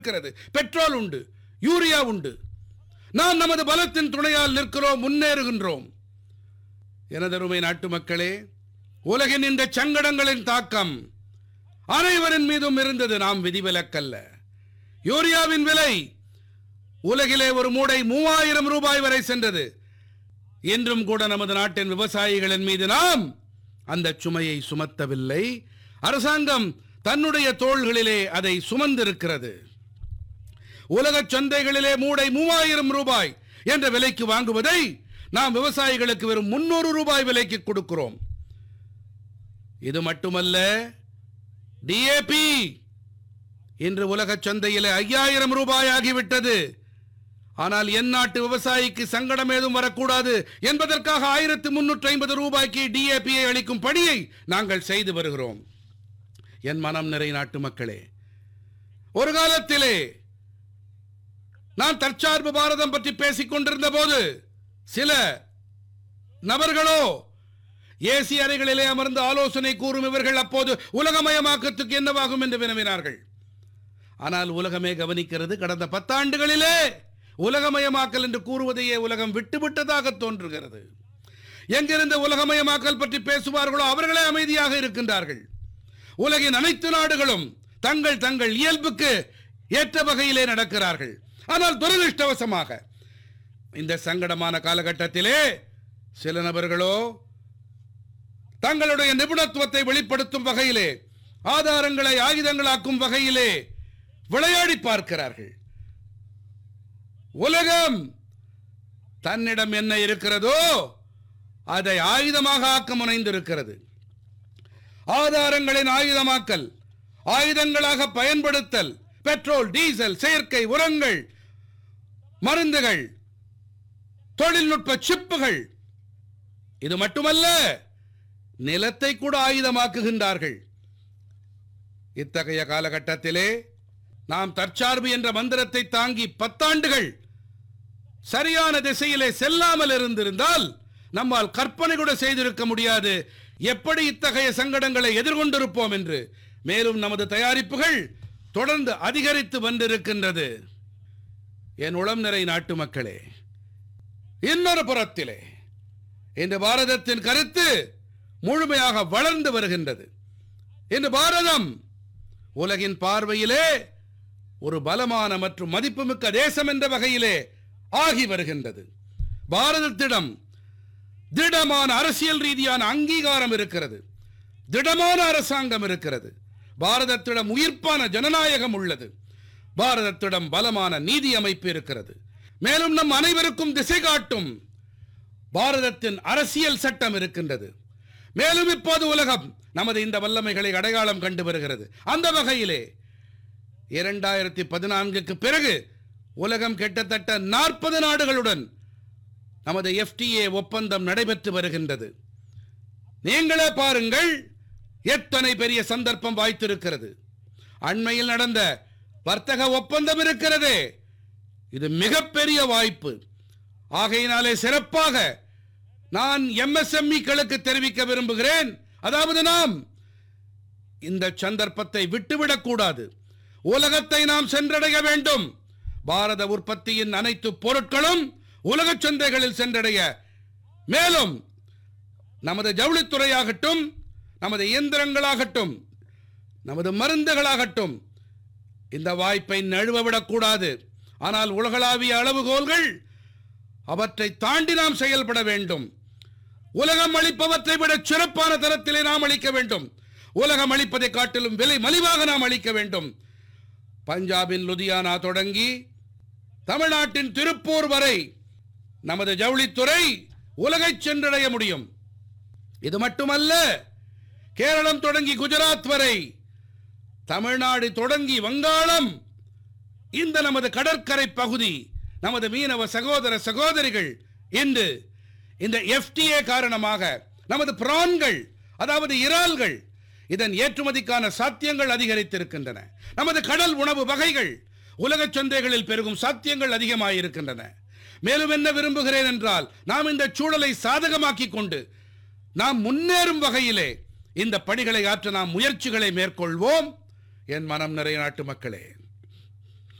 இருக்கிறது பெட்ரோல் உண்டு யூரியா உண்டு நாம் நமது பலத்தின் துணையால் நிற்கிறோம் முன்னேறுகின்றோம் எனதருமை நாட்டு மக்களே உலகின் இந்த சங்கடங்களின் தாக்கம் அனைவரின் மீதும் இருந்தது நாம் விதிவிலக்கல்ல யூரியாவின் விலை உலகிலே ஒரு மூடை மூவாயிரம் ரூபாய் வரை சென்றது இன்றும் கூட நமது நாட்டின் விவசாயிகளின் மீது நாம் அந்த சுமையை சுமத்தவில்லை அரசாங்கம் தன்னுடைய தோள்களிலே அதை சுமந்திருக்கிறது உலகச் சந்தைகளிலே மூடை மூவாயிரம் ரூபாய் என்ற விலைக்கு வாங்குவதை நாம் விவசாயிகளுக்கு வெறும் முன்னூறு ரூபாய் விலைக்கு கொடுக்கிறோம் இது மட்டுமல்ல டிஏபி இன்று உலகச் சந்தையிலே ஐயாயிரம் ரூபாய் ஆகிவிட்டது ஆனால் என் நாட்டு விவசாயிக்கு சங்கடம் ஏதும் வரக்கூடாது என்பதற்காக ஆயிரத்து முன்னூற்றி ஐம்பது ரூபாய்க்கு டிஏபியை அளிக்கும் பணியை நாங்கள் செய்து வருகிறோம் என் மனம் நிறை நாட்டு மக்களே ஒரு காலத்திலே நான் தற்சார்பு பாரதம் பற்றி பேசிக் கொண்டிருந்த போது சில நபர்களோ ஏசி அறைகளிலே அமர்ந்து ஆலோசனை கூறும் இவர்கள் அப்போது உலகமயமாக்கத்துக்கு என்னவாகும் என்று வினவினார்கள் ஆனால் உலகமே கவனிக்கிறது கடந்த பத்தாண்டுகளிலே உலகமயமாக்கல் என்று கூறுவதையே உலகம் விட்டுவிட்டதாக தோன்றுகிறது எங்கிருந்து உலகமயமாக்கல் பற்றி பேசுவார்களோ அவர்களே அமைதியாக இருக்கின்றார்கள் உலகின் அனைத்து நாடுகளும் தங்கள் தங்கள் இயல்புக்கு ஏற்ற வகையிலே நடக்கிறார்கள் ஆனால் துரதிருஷ்டவசமாக இந்த சங்கடமான காலகட்டத்திலே சில நபர்களோ தங்களுடைய நிபுணத்துவத்தை வெளிப்படுத்தும் வகையிலே ஆதாரங்களை ஆயுதங்களாக்கும் வகையிலே விளையாடி பார்க்கிறார்கள் உலகம் தன்னிடம் என்ன இருக்கிறதோ அதை ஆயுதமாக ஆக்க முனைந்திருக்கிறது ஆதாரங்களின் ஆயுதமாக்கல் ஆயுதங்களாக பயன்படுத்தல் பெட்ரோல் டீசல் செயற்கை உரங்கள் மருந்துகள் தொழில்நுட்ப சிப்புகள் இது மட்டுமல்ல நிலத்தை கூட ஆயுதமாக்குகின்றார்கள் இத்தகைய காலகட்டத்திலே நாம் தற்சார்பு என்ற மந்திரத்தை தாங்கி பத்தாண்டுகள் சரியான திசையிலே செல்லாமல் இருந்திருந்தால் நம்மால் கற்பனை கூட செய்திருக்க முடியாது எப்படி இத்தகைய சங்கடங்களை எதிர்கொண்டிருப்போம் என்று மேலும் நமது தயாரிப்புகள் தொடர்ந்து அதிகரித்து வந்திருக்கின்றது என் உளம் நிறை நாட்டு மக்களே இன்னொரு புறத்திலே இந்த பாரதத்தின் கருத்து முழுமையாக வளர்ந்து வருகின்றது இன்று பாரதம் உலகின் பார்வையிலே ஒரு பலமான மற்றும் மதிப்புமிக்க தேசம் என்ற வகையிலே ஆகி வருகின்றது பாரதத்திடம் திடமான அரசியல் ரீதியான அங்கீகாரம் இருக்கிறது திடமான அரசாங்கம் இருக்கிறது பாரதத்திடம் உயிர்ப்பான ஜனநாயகம் உள்ளது பாரதத்திடம் பலமான நீதி அமைப்பு இருக்கிறது மேலும் நம் அனைவருக்கும் திசை காட்டும் பாரதத்தின் அரசியல் சட்டம் இருக்கின்றது மேலும் இப்போது உலகம் நமது இந்த வல்லமைகளை அடையாளம் கண்டு வருகிறது அந்த வகையிலே இரண்டாயிரத்தி பதினான்குக்கு பிறகு உலகம் கிட்டத்தட்ட நாற்பது நாடுகளுடன் நமது எஃப்டிஏ ஒப்பந்தம் நடைபெற்று வருகின்றது நீங்களே பாருங்கள் எத்தனை பெரிய சந்தர்ப்பம் வாய்த்திருக்கிறது அண்மையில் நடந்த வர்த்தக ஒப்பந்தம் இருக்கிறதே இது மிகப்பெரிய வாய்ப்பு ஆகையினாலே சிறப்பாக நான் எம்எஸ்எம்இக்களுக்கு தெரிவிக்க விரும்புகிறேன் அதாவது நாம் இந்த சந்தர்ப்பத்தை விட்டுவிடக் கூடாது உலகத்தை நாம் சென்றடைய வேண்டும் பாரத உற்பத்தியின் அனைத்து பொருட்களும் உலக சந்தைகளில் சென்றடைய மேலும் நமது ஜவுளித்துறையாகட்டும் நமது இயந்திரங்களாகட்டும் நமது மருந்துகளாகட்டும் இந்த வாய்ப்பை நழுவவிடக்கூடாது ஆனால் உலகளாவிய அளவுகோல்கள் அவற்றை தாண்டி நாம் செயல்பட வேண்டும் உலகம் அளிப்பவற்றை விட சிறப்பான தரத்திலே நாம் அளிக்க வேண்டும் உலகம் அளிப்பதை காட்டிலும் விலை மலிவாக நாம் அளிக்க வேண்டும் பஞ்சாபின் லுதியானா தொடங்கி தமிழ்நாட்டின் திருப்பூர் வரை நமது ஜவுளித்துறை உலகை சென்றடைய முடியும் இது மட்டுமல்ல கேரளம் தொடங்கி குஜராத் வரை தமிழ்நாடு தொடங்கி வங்காளம் இந்த நமது கடற்கரை பகுதி நமது மீனவ சகோதர சகோதரிகள் இன்று இந்த எஃப்டிஏ காரணமாக நமது பிரான்கள் அதாவது இறால்கள் இதன் ஏற்றுமதிக்கான சாத்தியங்கள் அதிகரித்திருக்கின்றன நமது கடல் உணவு வகைகள் உலக சந்தைகளில் பெருகும் சாத்தியங்கள் அதிகமாயிருக்கின்றன மேலும் என்ன விரும்புகிறேன் என்றால் நாம் இந்த சூழலை சாதகமாக்கிக் கொண்டு நாம் முன்னேறும் வகையிலே இந்த பணிகளை ஆற்ற நாம் முயற்சிகளை மேற்கொள்வோம் என் மனம் நிறைய நாட்டு மக்களே